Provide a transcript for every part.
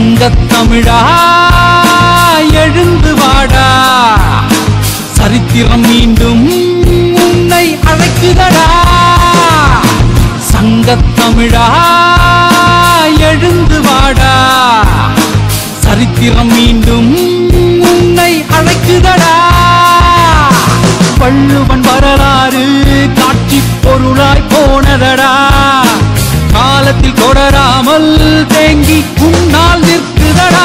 சங்கத் தமிழா எழுந்து வாடா சரித்திரம் மீண்டும் உன்னை அழைக்குதடா சங்கத் தமிழா எழுந்து வாடா சரித்திரம் மீண்டும் உன்னை அழைக்குதடா வள்ளுவன் வரலாறு காட்சி பொருளாய் போனதடா காலத்தில் தொடராமல் தேங்கி உன்னால் நிற்குதடா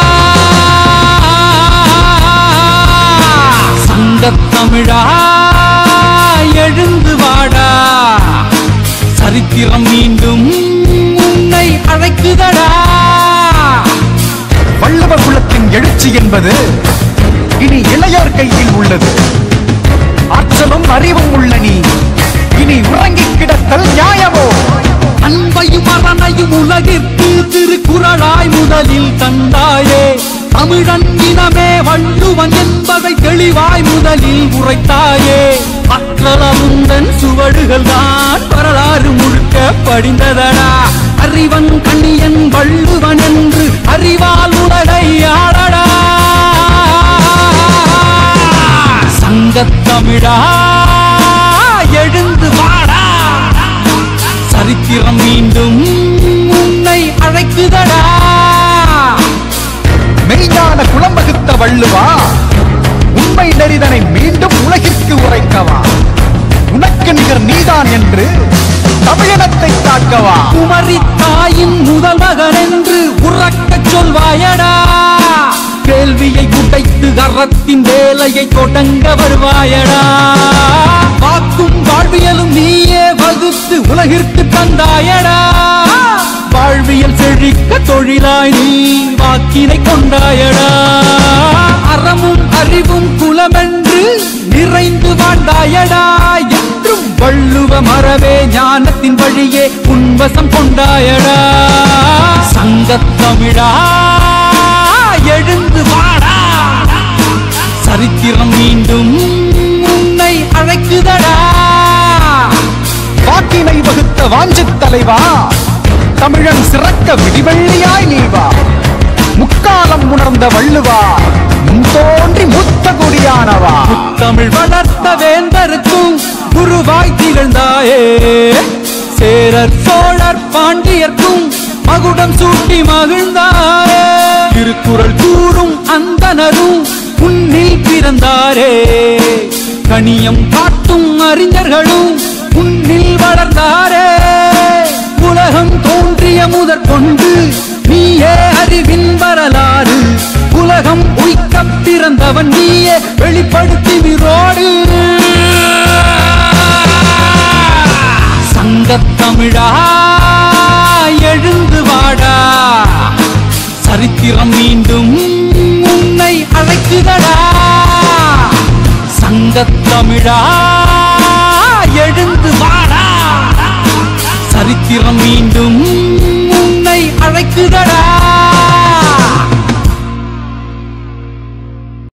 சங்கத் தமிழா எழுந்து வாடா சரித்திரம் மீண்டும் உன்னை அழைக்குதடா வள்ளுவ குலத்தின் எழுச்சி என்பது இனி இளையோர் கையில் உள்ளது ஆற்றலும் அறிவும் உள்ள நீ இனி உறங்கிக் கிடத்தல் நியாயமோ அன்பையும் அறனையும் உலகிற்கு திருக்குறளாய் முதலில் தந்தாயே தமிழன் இனமே வள்ளுவன் என்பதை தெளிவாய் முதலில் உரைத்தாயே அற்றலமுந்தன் சுவடுகள் தான் வரலாறு முழுக்க படிந்ததடா அறிவன் கண்ணியன் வள்ளுவன் என்று அறிவால் உலகை ஆளடா சங்கத் தமிழா எழுந்து வாடா சரித்திரம் மீண்டும் உன்னை அழைக்குதடா மெய்ஞான குலம் வகுத்த வள்ளுவா உண்மை நெறிதனை மீண்டும் உலகிற்கு உரைக்கவா உனக்கு நிகர் நீதான் என்று தமிழினத்தை காக்கவா குமரி தாயின் முதல் மகன் என்று உறக்கச் சொல்வாயடா கேள்வியை உடைத்து அறத்தின் வேலையை தொடங்க வருவாயடா வாக்கும் வாழ்வியலும் நீயே வகுத்து உலகிற்கு தந்தாயடா வாழ்வியல் செழிக்க தொழிலாய் நீ வாக்கினை கொண்டாயடா அறமும் அறிவும் குலமென்று நிறைந்து வாழ்ந்தாயடா என்றும் வள்ளுவ மரவே ஞானத்தின் வழியே உன்வசம் கொண்டாயடா சங்கத் தமிழா எழுந்து வாடா சரித்திரம் மீண்டும் உன்னை அழைக்குதடா வாக்கினை வகுத்த வாஞ்சித் தலைவா தமிழன் சிறக்க விடிவெள்ளியாய் நீவா முக்காலம் உணர்ந்த வள்ளுவா முன் தோன்றி மூத்த குடியானவா தமிழ் வளர்த்த வேந்தருக்கும் குருவாய் திகழ்ந்தாயே சேரர் சோழர் பாண்டியர்க்கும் மகுடம் சூட்டி மகிழ்ந்தாயே திருக்குறள் கூறும் அந்தனரும் உன்னில் பிறந்தாரே கனியம் காட்டும் அறிஞர்களும் உன்னில் வளர்ந்தாரே உலகம் தோன்றிய முதற்கொண்டு நீயே அறிவின் வரலாறு உலகம் உய்க்க பிறந்தவன் நீயே வெளிப்படுத்தி விரோடு சங்கத் தமிழா எழுந்து வாடா சரித்திரம் மீண்டும் உன்னை அழைக்குதடா சங்கத் தமிழா